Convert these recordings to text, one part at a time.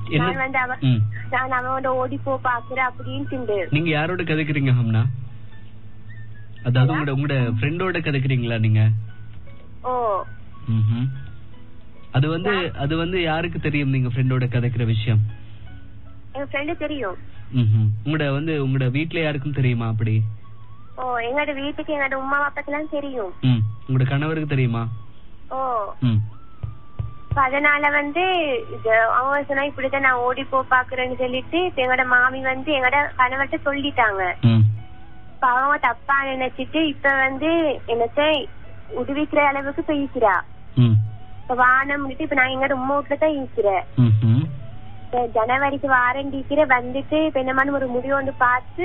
என்ன நான் வந்து அவ ம். நான் அவனோட ஓடி போ பாக்குறேன் அப்படின்ட்டு நீங்க யாரோட கதைக்கிறீங்க ஹம்னா அதாவது உங்களோட உங்களோட ஃப்ரெண்டோட கதைக்கிறீங்களா நீங்க ஓ ம்ஹும். அது வந்து அது வந்து யாருக்கு தெரியும் நீங்க ஃப்ரெண்டோட கதைக்கிற விஷயம் என் ஃப்ரெண்டு தெரியும் ம்ஹும். உங்களோட வந்து உங்களோட வீட்ல யாருக்கும் தெரியுமா அப்படி ஓ எங்களோட வீட்டுக்கு எங்களோட உமா அப்பாக்கு எல்லாம் தெரியும் ம் உங்களோட கணவருக்கு தெரியுமா ஓ ம் இப்ப அதனால வந்து இது அவங்க சொன்னா இப்படிதான் நான் ஓடி போ பாக்குறேன்னு சொல்லிட்டு இப்ப எங்களோட மாமி வந்து எங்களோட கணவர்கிட்ட சொல்லிட்டாங்க ம் இப்ப அவங்க தப்பா நினைச்சிட்டு இப்ப வந்து என்னத்த உதவிக்கிற அளவுக்கு பேசுறா ம் இப்ப வானம் முடிட்டு இப்ப நான் எங்களோட உமா வீட்டுல தான் இருக்கிறேன் ம்ஹும். இப்ப ஜனவரிக்கு வாரண்டிக்கிற வந்துட்டு இப்ப என்னமான ஒரு முடிவு வந்து பார்த்து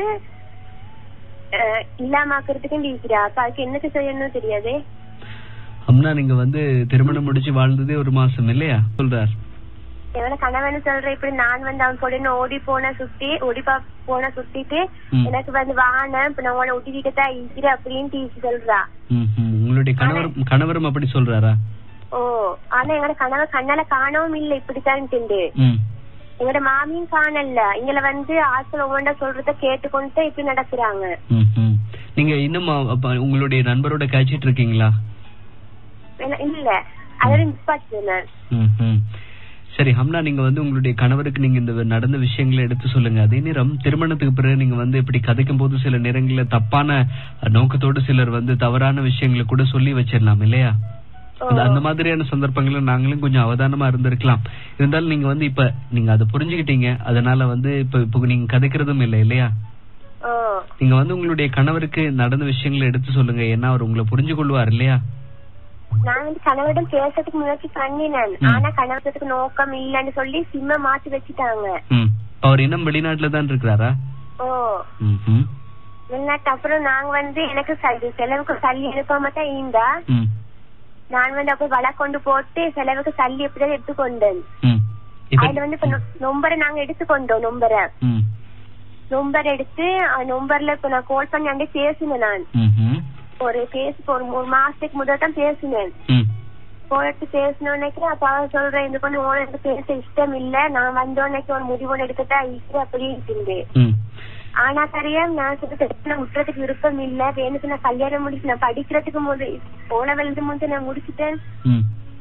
அஹ், இல்லாமக்கிறதுக்கு இருக்கிறா அப்ப அதுக்கு என்னக்கு செய்யணும் தெரியாது அம்னா நீங்க வந்து திருமணம் முடிச்சு வாழ்ந்ததே ஒரு மாசம் இல்லையா சொல்றார் என்னோட கணவன் சொல்ற இப்படி நான் வந்து அவன் கூட ஓடி போன சுத்தி ஓடி பா போன சுத்திட்டு ம். எனக்கு வந்து வானம் இப்ப நான் உன ஒட்டிக்கிட்டதான் இருக்கிறேன் அப்படின்னு டீச்சு சொல்றா ம்ஹும். உங்களுடைய கணவர் கணவரும் அப்படி சொல்றாரா ஓ ஆனா எங்களோட கணவன் கண்ணால காணவும் இல்ல இப்படித்தான் ம் எங்களோட மாமியும் காணல எங்களை வந்து ஆட்கள் ஒவ்வொன்றா சொல்றத கேட்டுக்கொண்டு இப்படி நடக்கிறாங்க ம்ஹும். நீங்க இன்னும் அ- அப்ப உங்களுடைய நண்பரோட காய்ச்சிட்டு இருக்கீங்களா இல்ல- இல்ல அதோட நிப்பாட்டு நான் ம்ஹும். சரி ஹம்னா நீங்க வந்து உங்களுடைய கணவருக்கு நீங்க இந்த நடந்த விஷயங்களை எடுத்து சொல்லுங்க அதே நேரம் திருமணத்துக்கு பிறகு நீங்க வந்து இப்படி கதைக்கும் போது சில நேரங்கள்ல தப்பான அஹ், நோக்கத்தோடு சிலர் வந்து தவறான விஷயங்களை கூட சொல்லி வச்சிடலாம் இல்லையா அந்த- அந்த மாதிரியான சந்தர்ப்பங்கள்ல நாங்களும் கொஞ்சம் அவதானமா இருந்திருக்கலாம் இருந்தாலும் நீங்க வந்து இப்ப நீங்க அதை புரிஞ்சுக்கிட்டீங்க அதனால வந்து இப்ப இப்ப நீங்க கதைக்கிறதும் இல்லை இல்லையா ஓ நீங்க வந்து உங்களுடைய கணவருக்கு நடந்த விஷயங்களை எடுத்து சொல்லுங்க ஏன்னா அவர் உங்களை புரிஞ்சு கொள்வார் இல்லையா நான் வந்து கணவரிடம் பேசுறதுக்கு முயற்சி பண்ணினேன் ம். ஆனா கணவரத்துக்கு நோக்கம் இல்லன்னு சொல்லி சிம்ம மாத்தி வச்சுட்டாங்க ம் அவர் இன்னும் வெளிநாட்டுல தான் இருக்கிறாரா ஓ ம்ஹும். வெளிநாட்டு அப்புறம் நாங்க வந்து எனக்கு ச- செலவுக்கு சல்லி எழுப்பாம தான் இருந்தா ம் நான் வந்து அப்ப வலை கொண்டு போட்டு செலவுக்கு சல்லி எப்படிதான் எடுத்துக்கொண்டேன் ம் இப்ப அதுல வந்து இப்ப நொ- நொம்பரை நாங்க எடுத்துக்கொண்டோம் நொம்பரை ம் நொம்பர் எடுத்து அந்த நொம்பர்ல இப்ப நான் கால் பண்ணி அண்டே பேசினேன் நான் ம்ஹும். ஒரு பேசி ஒரு ஒரு மாசத்துக்கு முதல் தான் பேசினேன் ம் போயிட்டு பேசணும்னுக்கு அப்ப அவன் சொல்றேன் இது பண்ணி உனக்கு பேச இஷ்டம் இல்ல நான் வந்தோன்னைக்கு ஒரு முடிவு ஒண்ணு எடுத்துட்டா இருக்கு அப்படி இருக்குது ம் ஆனா சரியா நான் சொல்லிட்டு நான் விட்டுறதுக்கு விருப்பம் இல்ல வேணுக்கு நான் கல்யாணம் முடிச்சு நான் படிக்கிறதுக்கு போது போன வெள்ளது போது நான் முடிச்சிட்டேன் ம்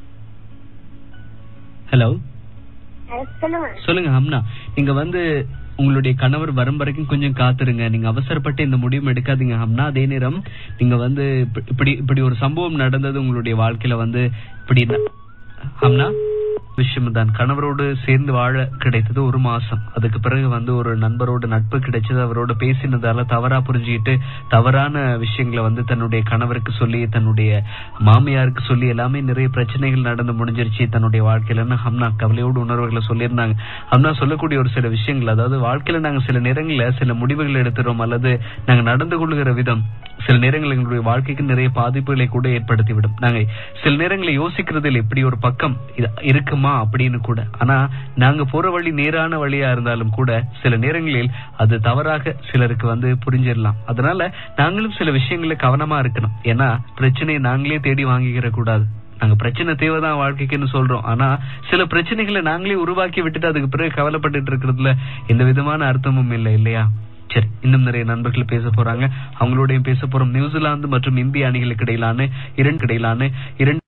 ஹலோ அஹ் சொல்லுங்க சொல்லுங்க ஹம்னா நீங்க வந்து உங்களுடைய கணவர் வரும் வரைக்கும் கொஞ்சம் காத்துருங்க நீங்க அவசரப்பட்டு இந்த முடிவும் எடுக்காதீங்க ஹம்னா அதே நேரம் நீங்க வந்து இப்ப- இப்படி இப்படி ஒரு சம்பவம் நடந்தது உங்களுடைய வாழ்க்கையில வந்து இப்படி ந- ஹம்னா விஷயம்தான் கணவரோடு சேர்ந்து வாழ கிடைத்தது ஒரு மாசம் அதுக்கு பிறகு வந்து ஒரு நண்பரோட நட்பு கிடைச்சது அவரோட பேசினதால தவறா புரிஞ்சுக்கிட்டு தவறான விஷயங்களை வந்து தன்னுடைய கணவருக்கு சொல்லி தன்னுடைய மாமியாருக்கு சொல்லி எல்லாமே நிறைய பிரச்சனைகள் நடந்து முடிஞ்சிருச்சு தன்னுடைய வாழ்க்கையிலன்னு ஹம்னா கவலையோடு உணர்வுகளை சொல்லியிருந்தாங்க ஹம்னா சொல்லக்கூடிய ஒரு சில விஷயங்கள் அதாவது வாழ்க்கையில நாங்க சில நேரங்கள்ல சில முடிவுகள் எடுத்துறோம் அல்லது நாங்க நடந்து கொள்ளுகிற விதம் சில நேரங்கள் எங்களுடைய வாழ்க்கைக்கு நிறைய பாதிப்புகளை கூட ஏற்படுத்திவிடும் நாங்க சில நேரங்களில் யோசிக்கிறதில் இப்படி ஒரு பக்கம் இது இருக்குமா அப்படின்னு கூட ஆனா நாங்க போற வழி நேரான வழியா இருந்தாலும் கூட சில நேரங்களில் அது தவறாக சிலருக்கு வந்து புரிஞ்சிடலாம் அதனால நாங்களும் சில விஷயங்கள கவனமா இருக்கணும் ஏன்னா பிரச்சனையை நாங்களே தேடி வாங்கிக்கிற கூடாது நாங்க பிரச்சனை தேவைதான் வாழ்க்கைக்குன்னு சொல்றோம் ஆனா சில பிரச்சனைகளை நாங்களே உருவாக்கி விட்டுட்டு அதுக்கு பிறகு கவலைப்பட்டுட்டு இருக்கிறதுல எந்த விதமான அர்த்தமும் இல்லை இல்லையா சரி இன்னும் நிறைய நண்பர்கள் பேச போறாங்க அவங்களோடையும் பேச போறோம் நியூசிலாந்து மற்றும் இந்திய அணிகளுக்கு இடையிலான இரண்டு இடையிலான இரண்டு